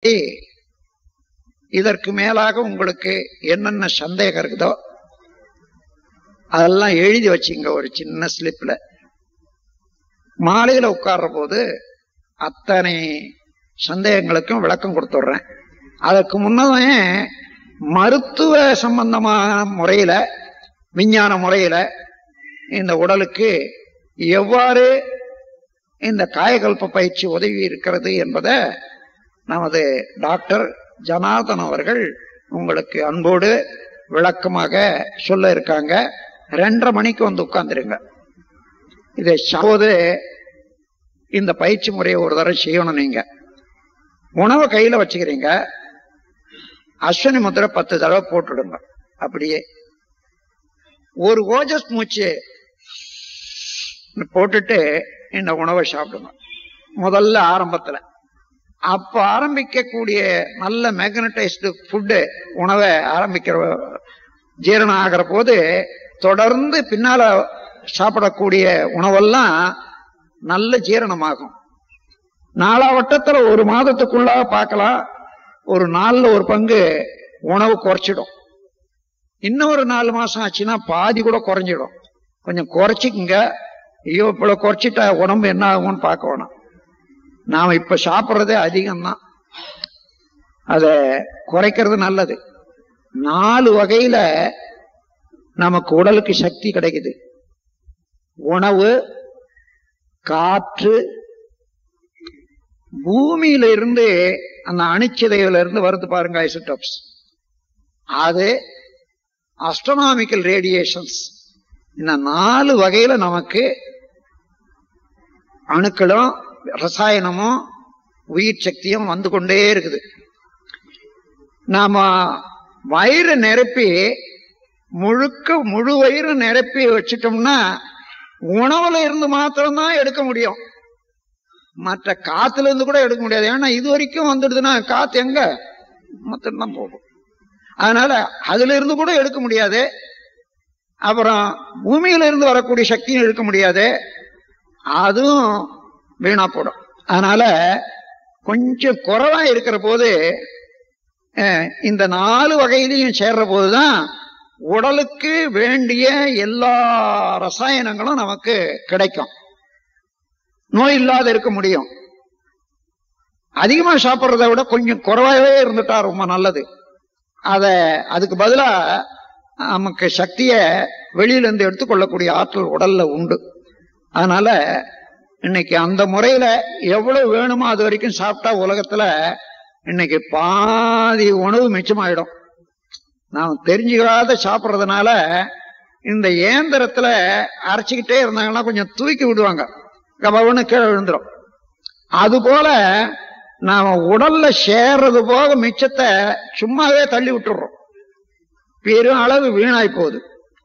இதற்கு மேலாக உங்களுக்கு என்னென்ன சந்தேகம் இருக்குதோ அதெல்லாம் எழுதி வச்சுங்க ஒரு சின்ன ஸ்லிப்ல மாலையில உட்கார்ற போது அத்தனை சந்தேகங்களுக்கும் விளக்கம் கொடுத்துட்றேன் அதற்கு முன்னமே மருத்துவ சம்பந்தமான முறையில விஞ்ஞான முறையில இந்த உடலுக்கு எவ்வாறு இந்த காயகல்ப பயிற்சி உதவி இருக்கிறது என்பதை நமது டாக்டர் ஜனார்தன் அவர்கள் உங்களுக்கு அன்போடு விளக்கமாக சொல்ல இருக்காங்க ரெண்டரை மணிக்கு வந்து உட்கார்ந்துருங்க இதை போது இந்த பயிற்சி முறையை ஒரு தடவை செய்யணும் நீங்க உணவை கையில வச்சுக்கிறீங்க அஸ்வினி முத்திரை பத்து தடவை போட்டுடுங்க அப்படியே ஒரு ஓஜஸ் மூச்சு போட்டுட்டு இந்த உணவை சாப்பிடுங்க முதல்ல ஆரம்பத்துல அப்ப ஆரம்பிக்கக்கூடிய நல்ல மேக்னடைஸ்டு ஃபுட்டு உணவை ஆரம்பிக்கிற ஜீரணம் ஆகிற போது தொடர்ந்து பின்னால சாப்பிடக்கூடிய உணவெல்லாம் நல்ல ஜீரணமாகும் நாலாவட்டத்துல ஒரு மாதத்துக்குள்ள பார்க்கலாம் ஒரு நாள்ல ஒரு பங்கு உணவு குறைச்சிடும் இன்னும் ஒரு நாலு மாசம் ஆச்சுன்னா பாதி கூட குறைஞ்சிடும் கொஞ்சம் குறைச்சிக்குங்க ஐயோ இப்ப குறைச்சிட்டா உடம்பு என்ன ஆகும்னு பார்க்க வேணாம் நாம இப்ப சாப்பிட்றதே அதிகம்தான் அத குறைக்கிறது நல்லது நாலு வகையில நமக்கு உடலுக்கு சக்தி கிடைக்குது உணவு காற்று பூமியில இருந்து அந்த அணுச்சிதைவுல இருந்து வருது பாருங்க ஐசோடோப்ஸ் அது அஸ்ட்ரோனாமிக்கல் ரேடியேஷன்ஸ் இந்த நாலு வகையில நமக்கு அணுக்களும் ரசாயனமும் உயிர் சக்தியும் வந்து கொண்டே இருக்குது நாம வயிறு நிரப்பி முழுக்க முழு வயிறு நிரப்பி வச்சுட்டோம்னா உணவுல இருந்து மாத்திரம்தான் எடுக்க முடியும் மற்ற காத்துல இருந்து கூட எடுக்க முடியாது ஏன்னா இது வரைக்கும் வந்துடுதுன்னா காத்து எங்க மட்டும்தான் போகும் அதனால அதுல இருந்து கூட எடுக்க முடியாது அப்புறம் பூமியில இருந்து வரக்கூடிய சக்தியும் எடுக்க முடியாது அதுவும் வீணா போடும் அதனால கொஞ்சம் குறைவா இருக்கிற போது இந்த நாலு வகையிலையும் சேர்ற போதுதான் உடலுக்கு வேண்டிய எல்லா ரசாயனங்களும் நமக்கு கிடைக்கும் நோய் இல்லாத இருக்க முடியும் அதிகமா சாப்பிட்றத விட கொஞ்சம் குறைவாகவே இருந்துட்டா ரொம்ப நல்லது அத அதுக்கு பதிலா நமக்கு சக்திய வெளியில இருந்து எடுத்துக்கொள்ளக்கூடிய ஆற்றல் உடல்ல உண்டு அதனால இன்னைக்கு அந்த முறையில எவ்வளவு வேணுமோ அது வரைக்கும் சாப்பிட்டா உலகத்துல இன்னைக்கு பாதி உணவு மிச்சமாயிடும் நாம் தெரிஞ்சுக்காத சாப்பிட்றதுனால இந்த இயந்திரத்துல அரைச்சிக்கிட்டே இருந்தாங்கன்னா கொஞ்சம் தூக்கி விடுவாங்க கபவன்னு கீழே விழுந்துரும் அது போல நாம உடல்ல சேர்றது போக மிச்சத்தை சும்மாவே தள்ளி விட்டுறோம் பெரும் அளவு வீணாய் போகுது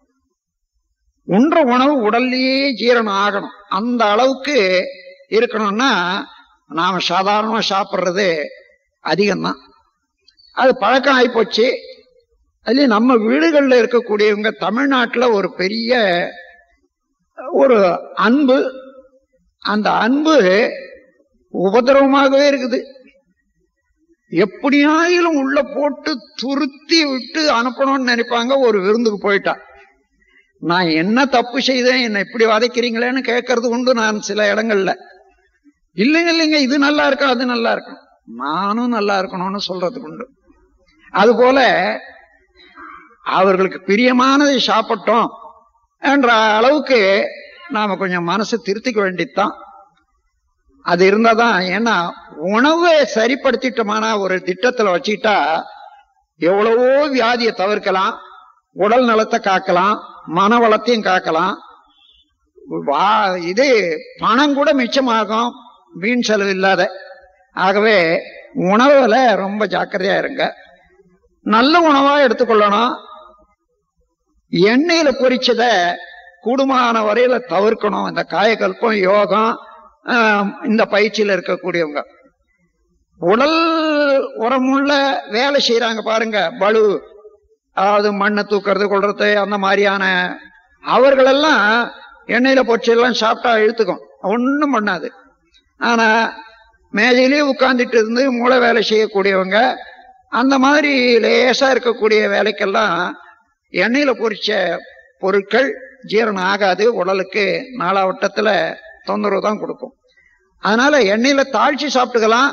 உண்ற உணவு உடல்லயே ஜீரணம் ஆகணும் அந்த அளவுக்கு இருக்கணும்னா நாம சாதாரணமா சாப்பிட்றது அதிகம்தான் அது பழக்கம் ஆயிப்போச்சு அதுலயும் நம்ம வீடுகளில் இருக்கக்கூடியவங்க தமிழ்நாட்டில் ஒரு பெரிய ஒரு அன்பு அந்த அன்பு உபதிரவமாகவே இருக்குது எப்படியாயிலும் உள்ள போட்டு துருத்தி விட்டு அனுப்பணும்னு நினைப்பாங்க ஒரு விருந்துக்கு போயிட்டா நான் என்ன தப்பு செய்தேன் என்ன இப்படி வதைக்கிறீங்களேன்னு கேட்கறது உண்டு நான் சில இடங்கள்ல இல்லைங்க இல்லைங்க இது நல்லா இருக்கும் அது நல்லா இருக்கும் நானும் நல்லா இருக்கணும்னு சொல்றதுக்கு உண்டு அதுபோல அவர்களுக்கு பிரியமானதை சாப்பிட்டோம் என்ற அளவுக்கு நாம கொஞ்சம் மனசு திருத்திக்க வேண்டியதுதான் அது இருந்தாதான் ஏன்னா உணவை சரிப்படுத்திட்டோமானா ஒரு திட்டத்துல வச்சுக்கிட்டா எவ்வளவோ வியாதியை தவிர்க்கலாம் உடல் நலத்தை காக்கலாம் மன வளத்தையும் காக்கலாம் இது பணம் கூட மிச்சமாகும் வீண் செலவு இல்லாத ஆகவே உணவுல ரொம்ப ஜாக்கிரதையா இருங்க நல்ல உணவா எடுத்துக்கொள்ளணும் எண்ணெயில பொரிச்சத கூடுமான வரையில தவிர்க்கணும் இந்த காயக்கல்பம் யோகம் இந்த பயிற்சியில இருக்கக்கூடியவங்க உடல் உரமுள்ள வேலை செய்யறாங்க பாருங்க பலு அதாவது மண்ணை தூக்கிறது கொள்றது அந்த மாதிரியான அவர்களெல்லாம் எண்ணெயில பொரிச்செல்லாம் சாப்பிட்டா இழுத்துக்கும் ஒன்றும் பண்ணாது ஆனா மேஜையிலேயே உட்கார்ந்துட்டு இருந்து மூளை வேலை செய்யக்கூடியவங்க அந்த மாதிரி லேசா இருக்கக்கூடிய வேலைக்கெல்லாம் எண்ணெயில பொரிச்ச பொருட்கள் ஜீரணம் ஆகாது உடலுக்கு நாளாவட்டத்துல தொந்தரவு தான் கொடுக்கும் அதனால எண்ணெயில தாளிச்சு சாப்பிட்டுக்கலாம்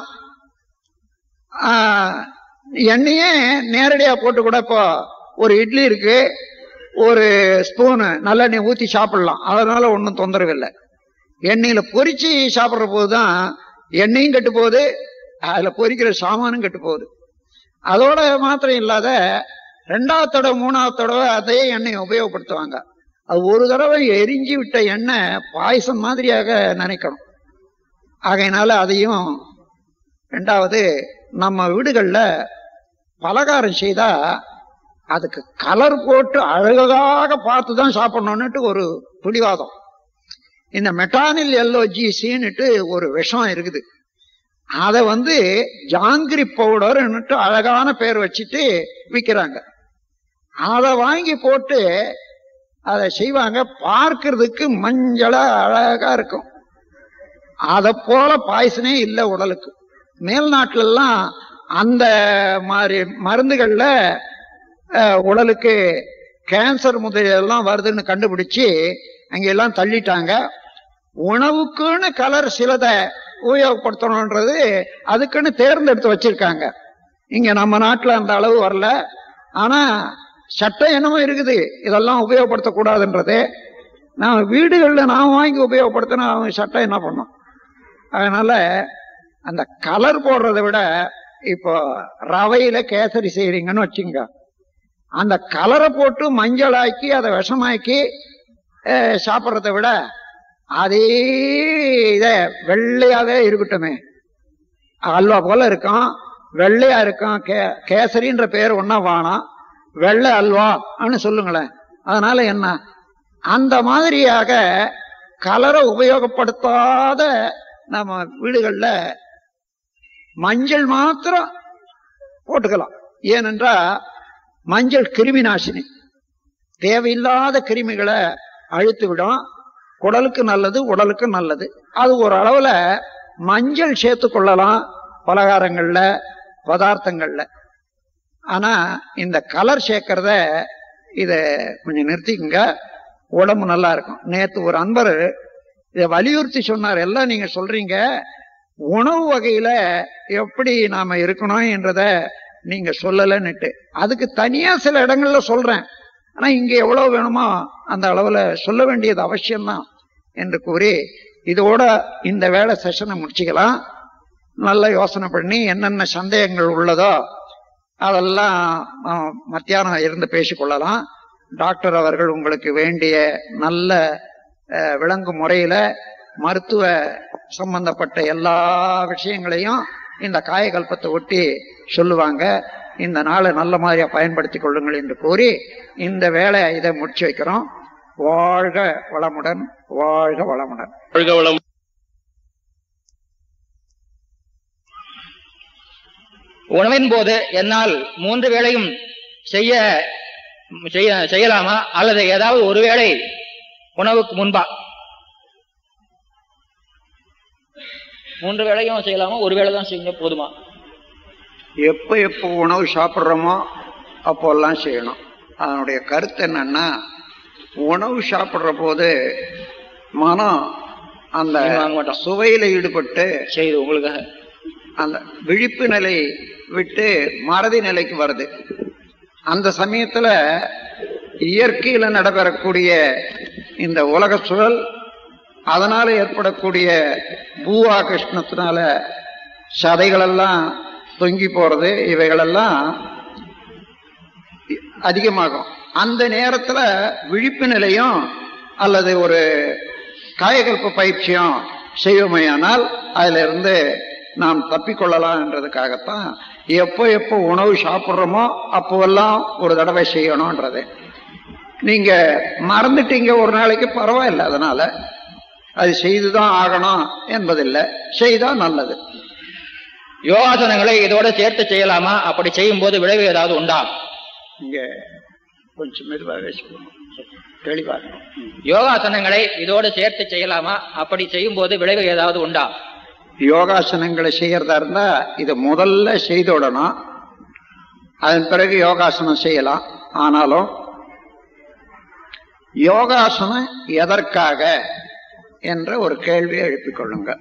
ஆஹ், எண்ணெயே நேரடியா போட்டு கூட இப்போ ஒரு இட்லி இருக்கு ஒரு ஸ்பூனு நல்லெண்ணெய் ஊத்தி சாப்பிடலாம் அதனால ஒன்றும் தொந்தரவு இல்லை எண்ணெயில பொரிச்சு சாப்பிடுற போதுதான் எண்ணெயும் கெட்டு போகுது அதுல பொரிக்கிற சாமானும் கெட்டு போகுது அதோட மாத்திரம் இல்லாத ரெண்டாவது தடவை மூணாவது தடவை அதே எண்ணெயை உபயோகப்படுத்துவாங்க அது ஒரு தடவை எரிஞ்சு விட்ட எண்ணெய் பாயசம் மாதிரியாக நினைக்கணும் ஆகையினால அதையும் ரெண்டாவது நம்ம வீடுகளில் பலகாரம் செய்தா அதுக்கு கலர் போட்டு அழகாக பார்த்து தான் சாப்பிடணும்னுட்டு ஒரு பிடிவாதம் இந்த மெட்டானில் எல்லோ ஜிசின்னுட்டு ஒரு விஷம் இருக்குது அதை வந்து ஜாங்கிரி பவுடர்னுட்டு அழகான பேர் வச்சுட்டு விற்கிறாங்க அதை வாங்கி போட்டு அதை செய்வாங்க பார்க்கறதுக்கு மஞ்சளா அழகா இருக்கும் அதை போல பாய்சனே இல்லை உடலுக்கு மேல்நாட்டுல எல்லாம் அந்த மாதிரி மருந்துகள்ல அஹ், உடலுக்கு கேன்சர் முதலெல்லாம் வருதுன்னு கண்டுபிடிச்சு அங்கெல்லாம் தள்ளிட்டாங்க உணவுக்குன்னு கலர் சிலதை உபயோகப்படுத்தணுன்றது அதுக்குன்னு தேர்ந்தெடுத்து வச்சிருக்காங்க இங்க நம்ம நாட்டுல அந்த அளவு வரல ஆனா சட்டம் என்னமோ இருக்குது இதெல்லாம் உபயோகப்படுத்தக்கூடாதுன்றது நான் வீடுகள்ல நான் வாங்கி உபயோகப்படுத்தினா அவங்க சட்டம் என்ன பண்ணும் அதனால அந்த கலர் போடுறதை விட இப்போ ரவையில கேசரி செய்றீங்கன்னு வச்சுங்க அந்த கலரை போட்டு மஞ்சளாக்கி அதை விஷமாக்கி அஹ், சாப்பிட்றதை விட அதே இத வெள்ளையாவே இருக்கட்டுமே அல்வா போல இருக்கும் வெள்ளையா இருக்கும் கே கேசரின்ற பேர் ஒன்னா வானம் வெள்ளை அல்வான்னு சொல்லுங்களேன் அதனால என்ன அந்த மாதிரியாக கலரை உபயோகப்படுத்தாத நம்ம வீடுகள்ல மஞ்சள் மாத்திரம் போட்டுக்கலாம் ஏனென்றா மஞ்சள் கிருமி நாசினி தேவையில்லாத கிருமிகளை அழித்து விடும் குடலுக்கு நல்லது உடலுக்கு நல்லது அது ஒரு அளவுல மஞ்சள் சேர்த்து கொள்ளலாம் பலகாரங்கள்ல பதார்த்தங்கள்ல ஆனா இந்த கலர் சேர்க்கறத இத கொஞ்சம் நிறுத்திக்கங்க உடம்பு நல்லா இருக்கும் நேத்து ஒரு அன்பர் இதை வலியுறுத்தி சொன்னார் எல்லாம் நீங்க சொல்றீங்க உணவு வகையில எப்படி நாம இருக்கணும் என்றத நீங்க சொல்லலன்னுட்டு அதுக்கு தனியா சில இடங்கள்ல சொல்றேன் ஆனா இங்க எவ்வளவு வேணுமோ அந்த அளவுல சொல்ல வேண்டியது அவசியம்தான் என்று கூறி இதோட இந்த வேலை செஷனை முடிச்சுக்கலாம் நல்ல யோசனை பண்ணி என்னென்ன சந்தேகங்கள் உள்ளதோ அதெல்லாம் ஆஹ், மத்தியானம் இருந்து பேசிக்கொள்ளலாம் டாக்டர் அவர்கள் உங்களுக்கு வேண்டிய நல்ல அஹ், விளங்கு முறையில மருத்துவ சம்பந்தப்பட்ட எல்லா விஷயங்களையும் இந்த காயகல்பத்தை ஒட்டி சொல்லுவாங்க இந்த நாளை நல்ல மாதிரியா பயன்படுத்திக் கொள்ளுங்கள் என்று கூறி இந்த வேலை இதை முடிச்சு வைக்கிறோம் வாழ்க வளமுடன் வாழ்க வளமுடன் வாழ்க வளம் உணவின் போது என்னால் மூன்று வேளையும் செய்ய செய்ய செய்யலாமா அல்லது ஏதாவது ஒரு வேளை உணவுக்கு முன்பா மூன்று வேளையும் செய்யலாமா ஒரு வேளை தான் செய்யுங்க போதுமா எப்போ எப்போ உணவு சாப்பிட்றோமோ அப்போல்லாம் செய்யணும் அதனுடைய கருத்து என்னன்னா உணவு சாப்பிட்ற போது மனம் அந்த நீங்க வாங்க மாட்டோம். சுவையில ஈடுபட்டு செய்து உங்களுக்காக அந்த விழிப்பு நிலை விட்டு மறதி நிலைக்கு வருது அந்த சமயத்துல இயற்கையில நடைபெறக்கூடிய இந்த உலக சுழல் அதனால ஏற்படக்கூடிய பூவா கிருஷ்ணத்தினால சதைகளெல்லாம் தொங்கி போறது இவைகளெல்லாம் அதிகமாகும் அந்த நேரத்துல விழிப்பு நிலையும் அல்லது ஒரு காயகல்ப பயிற்சியும் செய்வோமையானால் அதுல இருந்து நாம் தப்பிக்கொள்ளலாம் என்றதுக்காகத்தான் எப்போ எப்போ உணவு சாப்பிட்றோமோ அப்போவெல்லாம் ஒரு தடவை செய்யணும்ன்றது நீங்க மறந்துட்டீங்க ஒரு நாளைக்கு பரவாயில்லை அதனால அது செய்துதான் ஆகணும் என்பதில்லை செய்தா நல்லது யோகாசனங்களை இதோட சேர்த்து செய்யலாமா அப்படி செய்யும் போது விளைவு ஏதாவது உண்டா இங்க கொஞ்சம் மெதுவாகவே சொல்லணும் தெளிவாக யோகாசனங்களை இதோடு சேர்த்து செய்யலாமா அப்படி செய்யும் போது விளைவு ஏதாவது உண்டா யோகாசனங்களை செய்யறதா இருந்தா இதை முதல்ல செய்துவிடணும் அதன் பிறகு யோகாசனம் செய்யலாம் ஆனாலும் யோகாசனம் எதற்காக என்ற ஒரு கேள்வியை எழுப்பிக் கொள்ளுங்க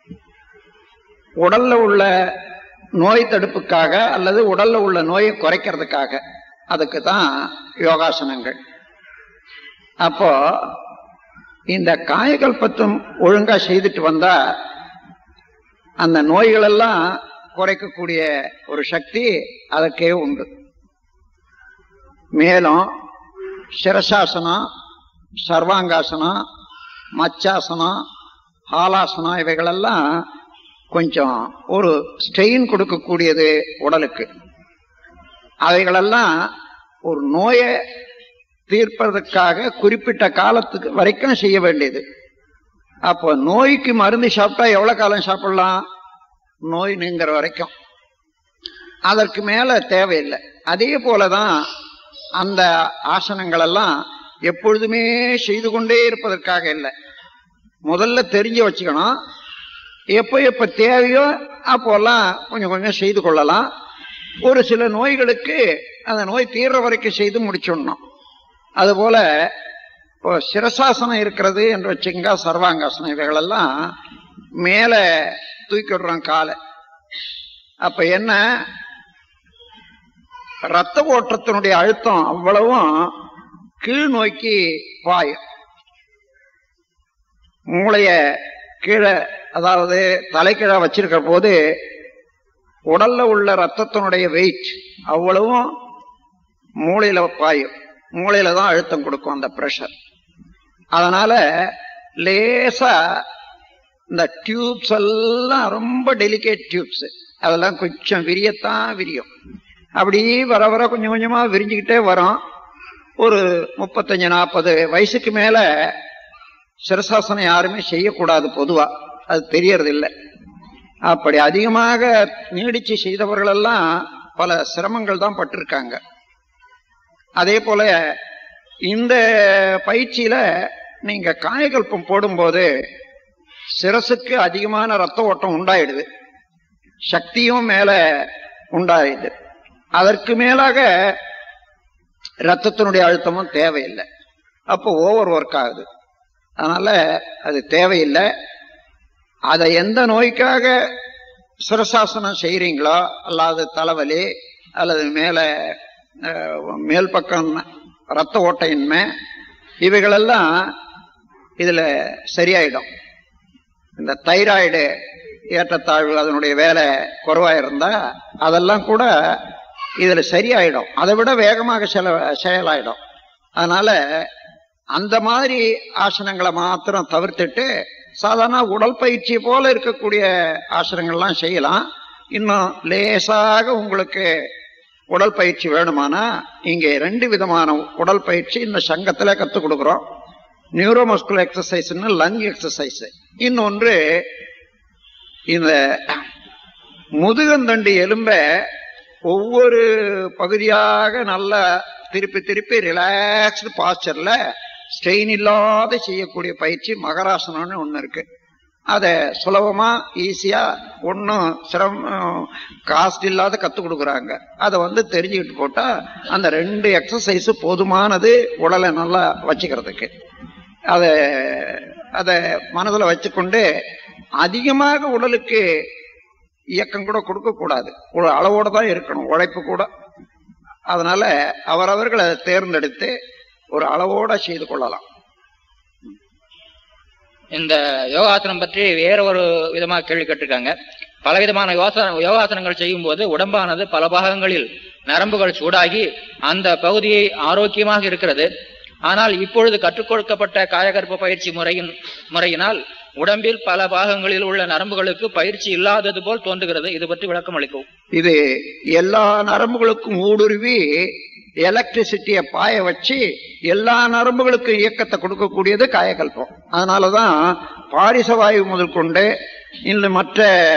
உடல்ல உள்ள நோய் தடுப்புக்காக அல்லது உடல்ல உள்ள நோயை குறைக்கிறதுக்காக அதுக்கு தான் யோகாசனங்கள் அப்போ இந்த காயகல்பத்தும் ஒழுங்கா செய்துட்டு வந்தா அந்த நோய்கள் எல்லாம் குறைக்கக்கூடிய ஒரு சக்தி அதற்கே உண்டு மேலும் சிரசாசனம் சர்வாங்காசனம் மச்சாசனம் ஹாலாசனம் இவைகளெல்லாம் கொஞ்சம் ஒரு ஸ்ட்ரெயின் கொடுக்கக்கூடியது உடலுக்கு அவைகளெல்லாம் ஒரு நோயை தீர்ப்பதற்காக குறிப்பிட்ட காலத்துக்கு வரைக்கும் செய்ய வேண்டியது அப்போ நோய்க்கு மருந்து சாப்பிட்டா எவ்வளவு காலம் சாப்பிடலாம் நோய் நீங்கிற வரைக்கும் அதற்கு மேல தேவையில்லை அதே போலதான் அந்த ஆசனங்கள் எல்லாம் எப்பொழுதுமே செய்து கொண்டே இருப்பதற்காக இல்லை முதல்ல தெரிஞ்சு வச்சுக்கணும் எப்போ எப்ப தேவையோ அப்போல்லாம் கொஞ்சம் கொஞ்சம் செய்து கொள்ளலாம் ஒரு சில நோய்களுக்கு அந்த நோய் தீர்ற வரைக்கும் செய்து முடிச்சிடணும் அதுபோல இப்போ சிரசாசனம் இருக்கிறது என்று வச்சுங்க சர்வாங்காசனம் இவைகளெல்லாம் மேல தூக்கி விடுறோம் காலை அப்ப என்ன ரத்த ஓட்டத்தினுடைய அழுத்தம் அவ்வளவும் கீழ் நோக்கி பாயும் மூளைய கீழே அதாவது தலைக்கீழ வச்சிருக்கிற போது உடல்ல உள்ள ரத்தத்தினுடைய வெயிட் அவ்வளவும் மூளையில பாயும் மூளையில தான் அழுத்தம் கொடுக்கும் அந்த பிரஷர் அதனால லேசா இந்த டியூப்ஸ் எல்லாம் ரொம்ப டெலிகேட் டியூப்ஸ் அதெல்லாம் கொஞ்சம் விரியத்தான் விரியும் அப்படி வர வர கொஞ்சம் கொஞ்சமா விரிஞ்சுக்கிட்டே வரும் ஒரு முப்பத்தஞ்சு நாற்பது வயசுக்கு மேல சிரசாசனம் யாருமே செய்யக்கூடாது பொதுவா அது தெரியறது இல்லை அப்படி அதிகமாக நீடிச்சு செய்தவர்கள் எல்லாம் பல சிரமங்கள் தான் பட்டிருக்காங்க அதே போல இந்த பயிற்சியில நீங்க காயகல்பம் போடும்போது சிரசுக்கு அதிகமான ரத்த ஓட்டம் உண்டாயிடுது சக்தியும் மேல உண்டாயிடுது அதற்கு மேலாக ரத்தத்தினுடைய அழுத்தமும் தேவையில்லை அப்போ ஓவர் ஒர்க் ஆகுது அதனால அது தேவையில்லை அதை எந்த நோய்க்காக சிரசாசனம் செய்யறீங்களோ அல்லாது தலைவலி அல்லது மேல மேல் பக்கம் ரத்த ஓட்டையின்மை இவைகளெல்லாம் இதுல சரியாயிடும் இந்த தைராய்டு ஏற்றத்தாழ்வு அதனுடைய வேலை குறைவா இருந்தா அதெல்லாம் கூட இதுல சரியாயிடும் அதை விட வேகமாக செல செயலாயிடும் அதனால அந்த மாதிரி ஆசனங்களை மாத்திரம் தவிர்த்துட்டு சாதாரண உடல் பயிற்சி போல இருக்கக்கூடிய ஆசனங்கள்லாம் செய்யலாம் இன்னும் லேசாக உங்களுக்கு உடல் பயிற்சி வேணுமானா இங்கே ரெண்டு விதமான உடல் பயிற்சி இந்த சங்கத்துல கத்துக் கொடுக்குறோம் நியூரோமஸ்குலர் எக்ஸசைஸ்னு லங் எக்ஸசைஸ் இன்னொன்று இந்த முதுகந்தண்டு எலும்ப ஒவ்வொரு பகுதியாக நல்ல திருப்பி திருப்பி ரிலாக்ஸ்டு பாஸ்டர்ல ஸ்ட்ரெயின் இல்லாத செய்யக்கூடிய பயிற்சி மகராசனம்னு ஒண்ணு இருக்கு அத சுலபமா ஈஸியா ஒன்னும் சிரமம் காஸ்ட் இல்லாத கத்து கொடுக்குறாங்க அதை வந்து தெரிஞ்சுக்கிட்டு போட்டா அந்த ரெண்டு எக்ஸசைஸ் போதுமானது உடலை நல்லா வச்சுக்கிறதுக்கு அத அத மனதில் வச்சுக்கொண்டு அதிகமாக உடலுக்கு இயக்கம் கூட கொடுக்க கூடாது ஒரு அளவோட தான் இருக்கணும் உழைப்பு கூட அதனால அவரவர்கள் அதை தேர்ந்தெடுத்து ஒரு அளவோட செய்து கொள்ளலாம் இந்த யோகாசனம் பற்றி வேற ஒரு விதமா கேள்வி கேட்டிருக்காங்க பல விதமான யோசன யோகாசனங்கள் செய்யும் போது உடம்பானது பல பாகங்களில் நரம்புகள் சூடாகி அந்த பகுதியை ஆரோக்கியமாக இருக்கிறது ஆனால் இப்பொழுது கற்றுக் கொடுக்கப்பட்ட காயகற்ப பயிற்சி முறையின் முறையினால் உடம்பில் பல பாகங்களில் உள்ள நரம்புகளுக்கு பயிற்சி இல்லாதது போல் தோன்றுகிறது இது பற்றி விளக்கம் அளிக்கவும் இது எல்லா நரம்புகளுக்கும் ஊடுருவி எலக்ட்ரிசிட்டியை பாய வச்சு எல்லா நரம்புகளுக்கும் இயக்கத்தை கொடுக்கக்கூடியது காயகல்பம் அதனாலதான் பாரிசவாயு முதல் கொண்டு இந்த மற்ற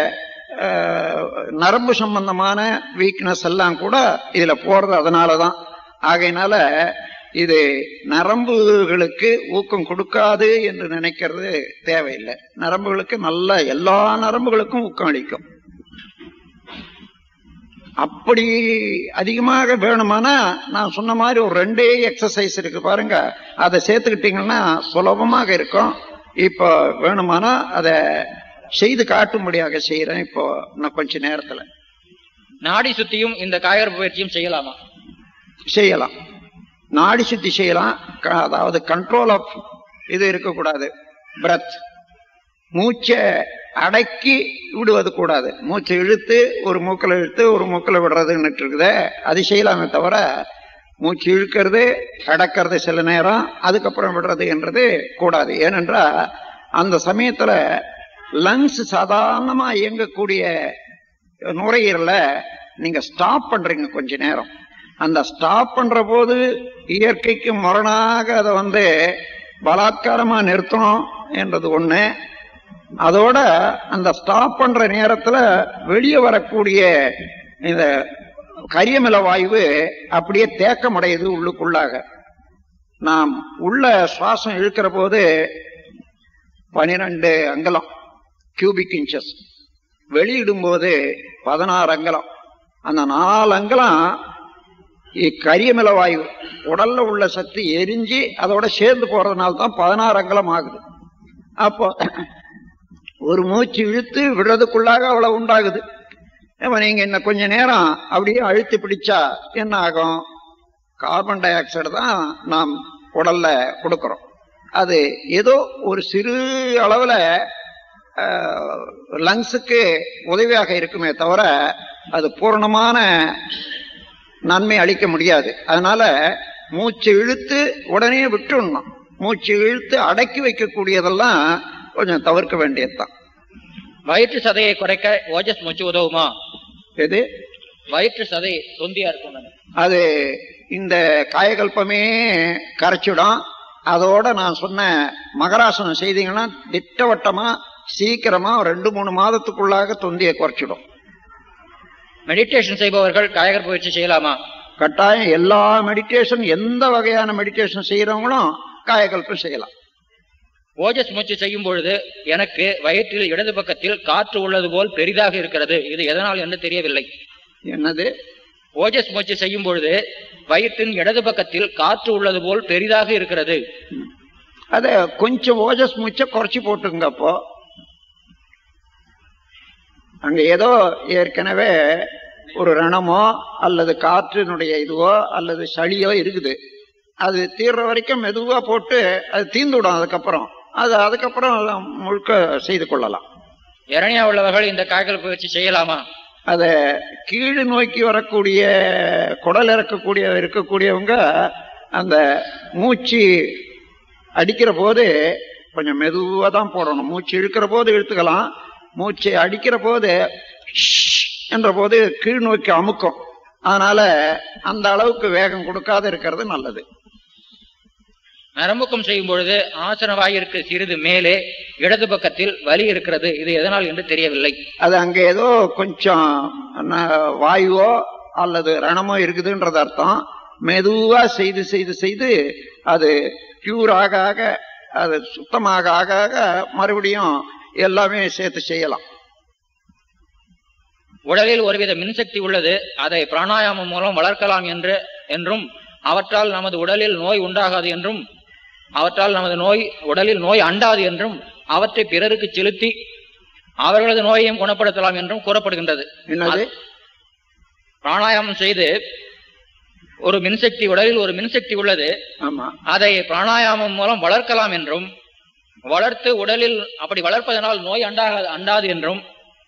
நரம்பு சம்பந்தமான வீக்னஸ் எல்லாம் கூட இதுல போறது அதனாலதான் ஆகையினால இது நரம்புகளுக்கு ஊக்கம் கொடுக்காது என்று நினைக்கிறது தேவையில்லை நரம்புகளுக்கு நல்ல எல்லா நரம்புகளுக்கும் ஊக்கம் அளிக்கும் அப்படி அதிகமாக வேணுமானா நான் சொன்ன மாதிரி ஒரு ரெண்டே எக்ஸசைஸ் இருக்கு பாருங்க அதை சேர்த்துக்கிட்டீங்கன்னா சுலபமாக இருக்கும் இப்போ வேணுமானா அதை செய்து காட்டும்படியாக செய்யறேன் இப்போ இன்னும் கொஞ்ச நேரத்துல நாடி சுத்தியும் இந்த காயகற்ப பயிற்சியும் செய்யலாமா செய்யலாம் நாடி சுத்தி செய்யலாம் க- அதாவது கண்ட்ரோல் ஆஃப் இது இருக்கக்கூடாது பிரத் மூச்சை அடக்கி விடுவது கூடாது மூச்சை இழுத்து ஒரு மூக்கில் இழுத்து ஒரு மூக்கில் விடுறதுன்னு இருக்குதே அது செய்யலாமே தவிர மூச்சு இழுக்கிறது அடக்கிறது சில நேரம் அதுக்கப்புறம் விடுறது என்றது கூடாது ஏனென்றால் அந்த சமயத்துல லங்ஸ் சாதாரணமா இயங்கக்கூடிய நுரையீரல நீங்க ஸ்டாப் பண்றீங்க கொஞ்ச நேரம் அந்த ஸ்டாப் பண்ற போது இயற்கைக்கு முரணாக அதை வந்து பலாத்காரமா நிறுத்தணும் என்றது ஒண்ணு அதோட அந்த ஸ்டாப் பண்ற நேரத்துல வெளியே வரக்கூடிய இந்த கரியமில வாயு அப்படியே தேக்கமடையுது உள்ளுக்குள்ளாக நாம் உள்ள சுவாசம் இழுக்கிற போது பனிரெண்டு அங்கலம் கியூபிக் இன்ச்சஸ் வெளியிடும்போது பதினாறு அங்கலம் அந்த நாலு அங்கலம் கரியமில வாயு உடல்ல உள்ள சக்தி எரிஞ்சு அதோட சேர்ந்து போறதுனால தான் பதினாறு அங்கலம் ஆகுது அப்போ ஒரு மூச்சு இழுத்து விடுறதுக்குள்ளாக அவ்வளவு உண்டாகுது அப்ப நீங்க இன்னும் கொஞ்ச நேரம் அப்படியே அழுத்தி பிடிச்சா என்ன ஆகும் கார்பன் டை ஆக்சைடு தான் நாம் உடல்ல கொடுக்கிறோம் அது ஏதோ ஒரு சிறு அளவுல லங்ஸுக்கு உதவியாக இருக்குமே தவிர அது பூரணமான நன்மை அளிக்க முடியாது அதனால மூச்சு இழுத்து உடனே விட்டுடணும் மூச்சு இழுத்து அடக்கி வைக்கக்கூடியதெல்லாம் கொஞ்சம் தவிர்க்க வேண்டியதுதான் வயிற்று சதையை குறைக்க ஓஜஸ் மூச்சு உதவுமா எது வயிற்று சதை தொந்தியா இருக்கும் தானே. அது இந்த காயகல்பமே கரைச்சிடும் அதோட நான் சொன்ன மகராசனம் செய்தீங்கன்னா திட்டவட்டமா சீக்கிரமா ஒரு ரெண்டு மூணு மாதத்துக்குள்ளாக தொந்தியை குறைச்சிடும் மெடிடேஷன் செய்பவர்கள் காயகற்ப பயிற்சி செய்யலாமா கட்டாயம் எல்லா மெடிடேஷன் எந்த வகையான மெடிடேஷன் செய்யறவங்களும் காயகல்பம் செய்யலாம் ஓஜஸ் மூச்சு செய்யும் பொழுது எனக்கு வயிற்றில் இடது பக்கத்தில் காற்று உள்ளது போல் பெரிதாக இருக்கிறது இது எதனால் என்று தெரியவில்லை என்னது ஓஜஸ் மூச்சு செய்யும் பொழுது வயிற்றின் இடது பக்கத்தில் காற்று உள்ளது போல் பெரிதாக இருக்கிறது அத கொஞ்சம் ஓஜஸ் மூச்சை குறைச்சி போட்டுங்க அப்போ அங்க ஏதோ ஏற்கனவே ஒரு ரணமோ அல்லது காற்றினுடைய இதுவோ அல்லது சளியோ இருக்குது அது தீர்ற வரைக்கும் மெதுவா போட்டு அது தீர்ந்து விடும் அதுக்கப்புறம் அது அதுக்கப்புறம் முழுக்க செய்து கொள்ளலாம் இரணியா உள்ளவர்கள் இந்த காய்கல் பயிற்சி செய்யலாமா அத கீழ் நோக்கி வரக்கூடிய குடல் இறக்கக்கூடிய இருக்கக்கூடியவங்க அந்த மூச்சு அடிக்கிற போது கொஞ்சம் மெதுவா தான் போடணும் மூச்சு இழுக்கிற போது இழுத்துக்கலாம் மூச்சு அடிக்கிற போது ஷ் என்ற போது கீழ் நோக்கி அமுக்கும் அதனால அந்த அளவுக்கு வேகம் கொடுக்காத இருக்கிறது நல்லது நரம்புக்கம் செய்யும் பொழுது ஆசன வாயிற்கு சிறிது மேலே இடது பக்கத்தில் வலி இருக்கிறது இது எதனால் என்று தெரியவில்லை அது அங்க ஏதோ கொஞ்சம் ந- வாயுவோ அல்லது ரணமோ இருக்குதுன்றது அர்த்தம் மெதுவா செய்து செய்து செய்து அது பியூர் ஆக ஆக அது சுத்தமாக ஆக ஆக மறுபடியும் எல்லாமே சேர்த்து செய்யலாம் உடலில் ஒருவித மின்சக்தி உள்ளது அதை பிராணாயாமம் மூலம் வளர்க்கலாம் என்று என்றும் அவற்றால் நமது உடலில் நோய் உண்டாகாது என்றும் அவற்றால் நமது நோய் உடலில் நோய் அண்டாது என்றும் அவற்றை பிறருக்கு செலுத்தி அவர்களது நோயையும் குணப்படுத்தலாம் என்றும் கூறப்படுகின்றது என்னது பிராணாயாமம் செய்து ஒரு மின்சக்தி உடலில் ஒரு மின்சக்தி உள்ளது ஆமா அதை பிராணாயாமம் மூலம் வளர்க்கலாம் என்றும் வளர்த்து உடலில் அப்படி வளர்ப்பதனால் நோய் அண்டாக அண்டாது என்றும்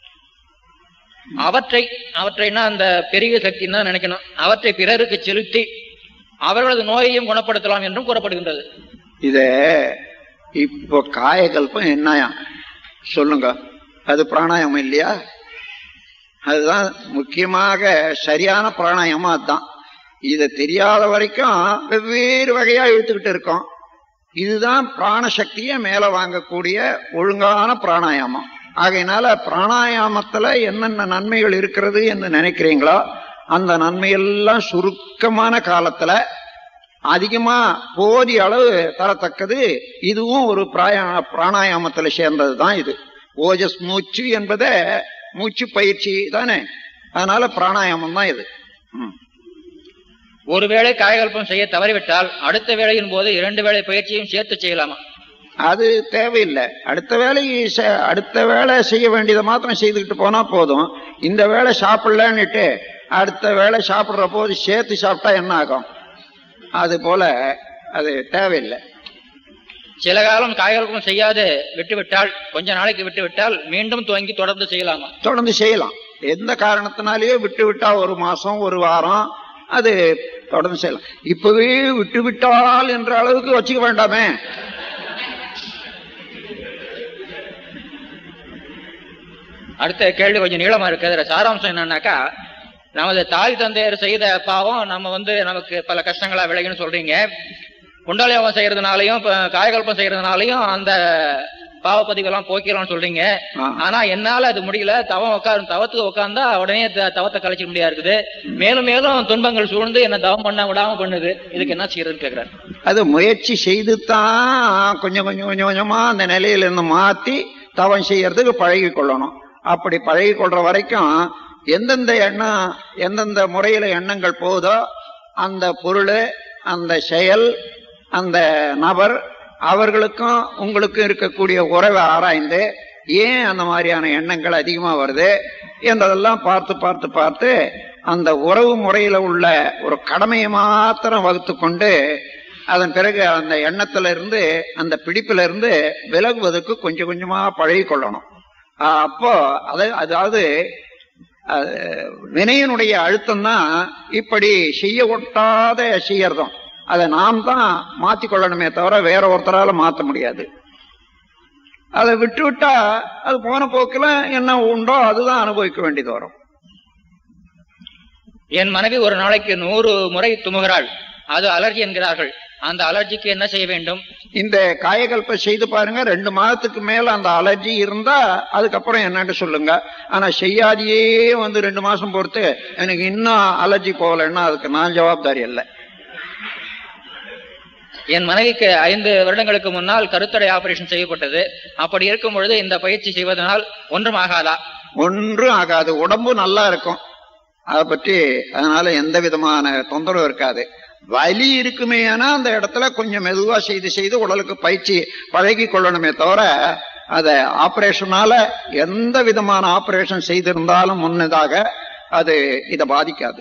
அவற்றை அவற்றைனா அந்த பெரிய சக்தின்னு தான் நினைக்கணும் அவற்றை பிறருக்கு செலுத்தி அவர்களது நோயையும் குணப்படுத்தலாம் என்றும் கூறப்படுகின்றது இத இப்போ காயகல்பம் என்னயா சொல்லுங்க அது பிராணாயாமம் இல்லையா அதுதான் முக்கியமாக சரியான பிராணாயாமம் அதுதான் இதை தெரியாத வரைக்கும் வெவ்வேறு வகையா இழுத்துக்கிட்டு இருக்கோம் இதுதான் பிராணசக்தியை மேல வாங்கக்கூடிய ஒழுங்கான பிராணாயாமம் ஆகையினால பிராணாயாமத்துல என்னென்ன நன்மைகள் இருக்கிறது என்று நினைக்கிறீங்களோ அந்த நன்மையெல்லாம் சுருக்கமான காலத்துல அதிகமா போதிய அளவு தரத்தக்கது இதுவும் ஒரு பிராய பிராணாயாமத்துல சேர்ந்தது தான் இது ஓஜஸ் மூச்சு என்பதை மூச்சு பயிற்சி தானே அதனால பிராணாயாமம் தான் இது ம். ஒருவேளை காயகல்பம் செய்ய தவறிவிட்டால் அடுத்த வேளையின் போது இரண்டு வேளை பயிற்சியும் சேர்த்து செய்யலாமா அது தேவையில்லை அடுத்த வேலை செ- அடுத்த வேலை செய்ய வேண்டியதை மாத்திரம் செய்துக்கிட்டு போனா போதும் இந்த வேலை சாப்பிடலன்னுட்டு அடுத்த வேலை சாப்பிடுற போது சேர்த்து சாப்பிட்டா என்ன ஆகும் அது போல அது தேவையில்லை சில காலம் காயகல்பம் செய்யாது விட்டுவிட்டால் கொஞ்ச நாளைக்கு விட்டுவிட்டால் மீண்டும் துவங்கி தொடர்ந்து செய்யலாமா தொடர்ந்து செய்யலாம் எந்த காரணத்தினாலேயே விட்டு விட்டா ஒரு மாசம் ஒரு வாரம் அது தொடர்ந்து செய்யலாம் இப்பவே விட்டு விட்டால் என்ற அளவுக்கு வச்சுக்க வேண்டாமே அடுத்த கேள்வி கொஞ்சம் நீளமா இருக்கு அதுல சாராம்சம் என்னன்னாக்கா நமது தாய் தந்தையர் செய்த பாவம் நம்ம வந்து நமக்கு பல கஷ்டங்களா விளையும்னு சொல்றீங்க குண்டாலியாவம் செய்யறதுனாலையும் இப்ப காயகல்பம் செய்யறதுனாலையும் அந்த பாவப்பதிவெல்லாம் போக்கிடலாம்னு சொல்றீங்க ஆ. ஆனா என்னால அது முடியல தவம் உட்காரு தவத்துக்கு உட்கார்ந்தா உடனே த- தவத்தை கழிச்சிக்க முடியா இருக்குது மேலும் மேலும் துன்பங்கள் சூழ்ந்து என்ன தவம் பண்ண விடாம பண்ணுது இதுக்கு என்ன செய்யறதுன்னு கேக்குறாரு அது முயற்சி செய்து தான் கொஞ்சம் கொஞ்சம் கொஞ்சம் கொஞ்சமா அந்த நிலையிலிருந்து மாத்தி தவம் செய்யறதுக்கு பழகி கொள்ளணும் அப்படி பழகி கொள்ற வரைக்கும் எந்தெந்த எண்ணம் எந்தெந்த முறையில எண்ணங்கள் போகுதோ அந்த பொருள் அந்த செயல் அந்த நபர் அவர்களுக்கும் உங்களுக்கும் இருக்கக்கூடிய உறவை ஆராய்ந்து ஏன் அந்த மாதிரியான எண்ணங்கள் அதிகமா வருது என்றதெல்லாம் பார்த்து பார்த்து பார்த்து அந்த உறவு முறையில உள்ள ஒரு கடமையை மாத்திரம் வகுத்து கொண்டு அதன் பிறகு அந்த எண்ணத்துல இருந்து அந்த பிடிப்புல இருந்து விலகுவதற்கு கொஞ்சம் கொஞ்சமா பழகி கொள்ளணும் ஆஹ் அப்போ அது அதாவது அது வினையனுடைய அழுத்தம் தான் இப்படி செய்ய ஒட்டாத செய்யறதும் அதை நாம் தான் மாத்தி கொள்ளணுமே தவிர வேற ஒருத்தரால மாத்த முடியாது அதை விட்டு விட்டா அது போன போக்குல என்ன உண்டோ அதுதான் அனுபவிக்க வேண்டியது வரும் என் மனைவி ஒரு நாளைக்கு நூறு முறை துமுகிறாள் அது அலர்ஜி என்கிறார்கள் அந்த அலர்ஜிக்கு என்ன செய்ய வேண்டும் இந்த காயகல்ப செய்து பாருங்க ரெண்டு மாதத்துக்கு மேல அந்த அலர்ஜி இருந்தா அதுக்கப்புறம் என்னன்னு சொல்லுங்க ஆனா செய்யாதையே வந்து ரெண்டு மாசம் பொறுத்து எனக்கு இன்னும் அலர்ஜி போகலைன்னா அதுக்கு நான் ஜவாப்தாரி இல்லை என் மனைவிக்கு ஐந்து வருடங்களுக்கு முன்னால் கருத்தடை ஆபரேஷன் செய்யப்பட்டது அப்படி இருக்கும் பொழுது இந்த பயிற்சி செய்வதனால் ஒன்றும் ஆகாதா ஒன்றும் ஆகாது உடம்பு நல்லா இருக்கும் அதை பற்றி அதனால எந்த விதமான தொந்தரவு இருக்காது வலி இருக்குமே ஆனா அந்த இடத்துல கொஞ்சம் மெதுவா செய்து செய்து உடலுக்கு பயிற்சி பழகி கொள்ளணுமே தவிர அத ஆபரேஷனால எந்த விதமான ஆபரேஷன் செய்திருந்தாலும் முன்னதாக அது இதை பாதிக்காது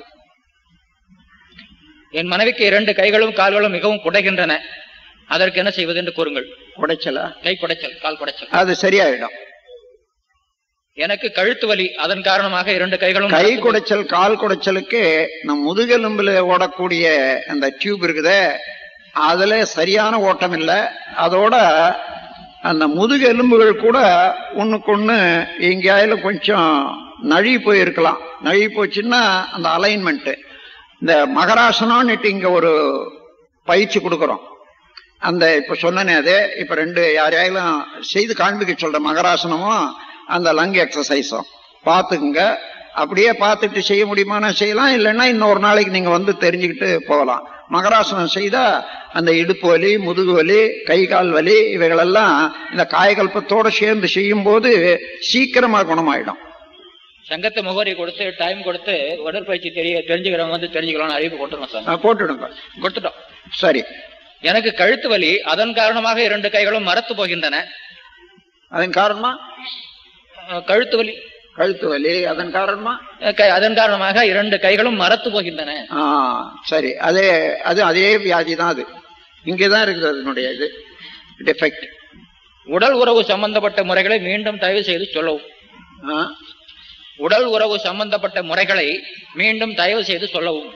என் மனைவிக்கு இரண்டு கைகளும் கால்களும் மிகவும் குடைகின்றன அதற்கு என்ன செய்வது என்று கூறுங்கள் குடைச்சலா கை குடைச்சல் கால் குடைச்சல் அது சரியாயிடும் எனக்கு கழுத்து வலி அதன் காரணமாக இரண்டு கைகளும் கை குடைச்சல் கால் குடைச்சலுக்கு நம் முதுகெலும்புல ஓடக்கூடிய அந்த டியூப் இருக்குதே அதுல சரியான ஓட்டம் இல்லை அதோட அந்த முதுகெலும்புகள் கூட ஒண்ணுக்கொண்ணு எங்கேயாயிலும் கொஞ்சம் நழுவி போயிருக்கலாம் நழுவி போச்சுன்னா அந்த அலைன்மெண்ட் இந்த மகராசனம்னுட்டு இங்க ஒரு பயிற்சி கொடுக்குறோம் அந்த இப்ப சொன்னனே அது இப்ப ரெண்டு யாரையாயிலும் செய்து காண்பிக்க சொல்ற மகராசனமும் அந்த லங் எக்ஸசைஸும் பார்த்துக்குங்க அப்படியே பார்த்துட்டு செய்ய முடியுமானா செய்யலாம் இல்லைன்னா இன்னொரு நாளைக்கு நீங்க வந்து தெரிஞ்சுக்கிட்டு போகலாம் மகராசனம் செய்தா அந்த இடுப்பு வலி முதுகு வலி கை கால் வலி இவைகளெல்லாம் இந்த காயகல்பத்தோட சேர்ந்து செய்யும் போது சீக்கிரமா குணமாயிடும் சங்கத்து முகவரி கொடுத்து டைம் கொடுத்து உடற்பயிற்சி தெரிய தெரிஞ்சுக்கிறவங்க வந்து தெரிஞ்சுக்கலாம்னு அறிவிப்பு கொடுத்துருங்க சார் அஹ் போட்டுடுங்க கொடுத்துட்டோம் சரி எனக்கு கழுத்து வலி அதன் காரணமாக இரண்டு கைகளும் மரத்து போகின்றன அதன் காரணமா அஹ் கழுத்து வலி கழுத்து வலி அதன் காரணமா அஹ் கை- அதன் காரணமாக இரண்டு கைகளும் மரத்து போகின்றன ஆ சரி அதே அது அதே வியாதி தான் அது இங்கேதான் இருக்குது அதனுடைய இது டிஃபெக்ட் உடல் உறவு சம்பந்தப்பட்ட முறைகளை மீண்டும் தயவு செய்து சொல்லவும் உடல் உறவு சம்பந்தப்பட்ட முறைகளை மீண்டும் தயவு செய்து சொல்லவும்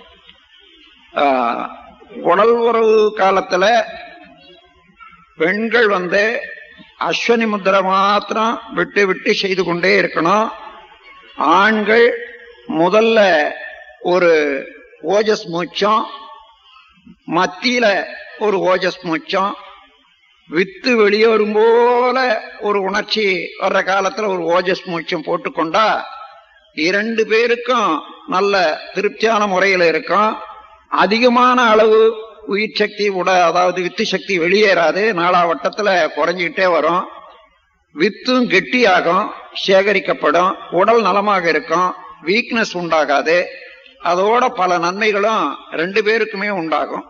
உடல் உறவு காலத்துல பெண்கள் வந்து அஸ்வனி முத்திரை மாத்திரம் விட்டு விட்டு செய்து கொண்டே இருக்கணும் ஆண்கள் முதல்ல ஒரு ஓஜஸ் மூச்சம் மத்தியில ஒரு ஓஜஸ் மூச்சம் வித்து வெளியே வரும் போல ஒரு உணர்ச்சி வர்ற காலத்துல ஒரு ஓஜஸ் மூச்சம் போட்டுக்கொண்டா இரண்டு பேருக்கும் நல்ல திருப்தியான முறையில் இருக்கும் அதிகமான அளவு உயிர் சக்தி உட அதாவது வித்து சக்தி வெளியேறாது நாலா வட்டத்துல குறைஞ்சிக்கிட்டே வரும் வித்தும் கெட்டியாகும் சேகரிக்கப்படும் உடல் நலமாக இருக்கும் வீக்னஸ் உண்டாகாது அதோட பல நன்மைகளும் ரெண்டு பேருக்குமே உண்டாகும்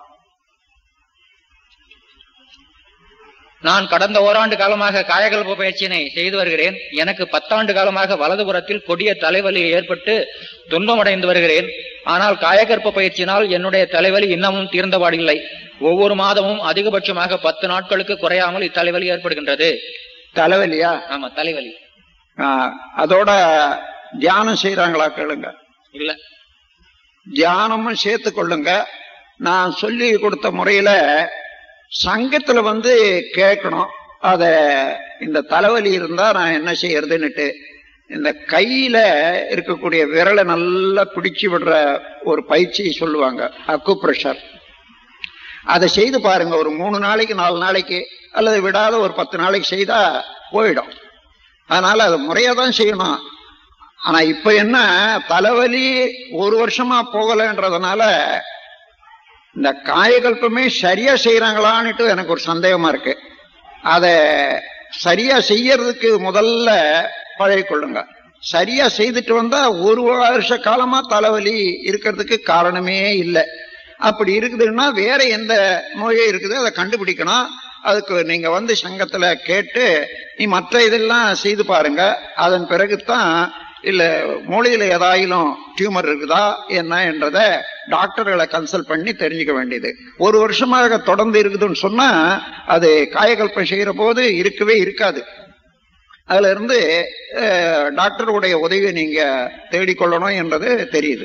நான் கடந்த ஓராண்டு காலமாக காயகல்ப பயிற்சியினை செய்து வருகிறேன் எனக்கு பத்தாண்டு காலமாக வலதுபுறத்தில் கொடிய தலைவலி ஏற்பட்டு துன்பமடைந்து வருகிறேன் ஆனால் காயகற்ப பயிற்சியினால் என்னுடைய தலைவலி இன்னமும் தீர்ந்தபாடில்லை ஒவ்வொரு மாதமும் அதிகபட்சமாக பத்து நாட்களுக்கு குறையாமல் இத்தலைவலி ஏற்படுகின்றது தலைவலியா ஆமா தலைவலி ஆஹ், அதோட தியானம் செய்யறாங்களா கேளுங்க இல்ல தியானமும் சேர்த்து கொள்ளுங்க நான் சொல்லி கொடுத்த முறையில சங்கத்துல வந்து கேட்கணும் அத இந்த தலைவலி இருந்தா நான் என்ன செய்யறதுன்னுட்டு இந்த கையில இருக்கக்கூடிய விரலை நல்லா பிடிச்சு விடுற ஒரு பயிற்சி சொல்லுவாங்க அக்கு பிரஷர் அதை செய்து பாருங்க ஒரு மூணு நாளைக்கு நாலு நாளைக்கு அல்லது விடாத ஒரு பத்து நாளைக்கு செய்தா போயிடும் அதனால அது முறையா தான் செய்யணும் ஆனா இப்ப என்ன தலைவலி ஒரு வருஷமா போகலன்றதுனால இந்த காயகல்பமே சரியா செய்யறாங்களான்னுட்டு எனக்கு ஒரு சந்தேகமா இருக்கு அத சரியா செய்யறதுக்கு முதல்ல பழகிக்கொள்ளுங்க சரியா செய்துட்டு வந்தா ஒரு வருஷ காலமா தலைவலி இருக்கிறதுக்கு காரணமே இல்லை அப்படி இருக்குதுன்னா வேற எந்த நோயே இருக்குது அதை கண்டுபிடிக்கணும் அதுக்கு நீங்க வந்து சங்கத்துல கேட்டு நீ மற்ற இதெல்லாம் செய்து பாருங்க அதன் பிறகுதான் இல்ல மூளையில ஏதாயிலும் டியூமர் இருக்குதா என்ன என்றத டாக்டர்களை கன்சல்ட் பண்ணி தெரிஞ்சுக்க வேண்டியது ஒரு வருஷமாக தொடர்ந்து இருக்குதுன்னு சொன்னா அது காயகல்பம் செய்யற போது இருக்கவே இருக்காது அதுல இருந்து அஹ், டாக்டருடைய உதவியை நீங்க தேடிக்கொள்ளணும் என்றது தெரியுது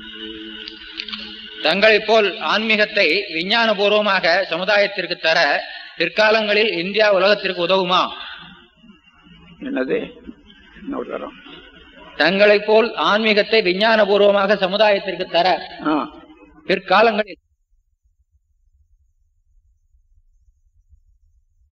தங்களைப் போல் ஆன்மீகத்தை விஞ்ஞானபூர்வமாக சமுதாயத்திற்கு தர பிற்காலங்களில் இந்தியா உலகத்திற்கு உதவுமா என்னது இன்னொரு தரம் தங்களைப் போல் ஆன்மீகத்தை விஞ்ஞானபூர்வமாக சமுதாயத்திற்கு தர ஆ பிற்காலங்களில்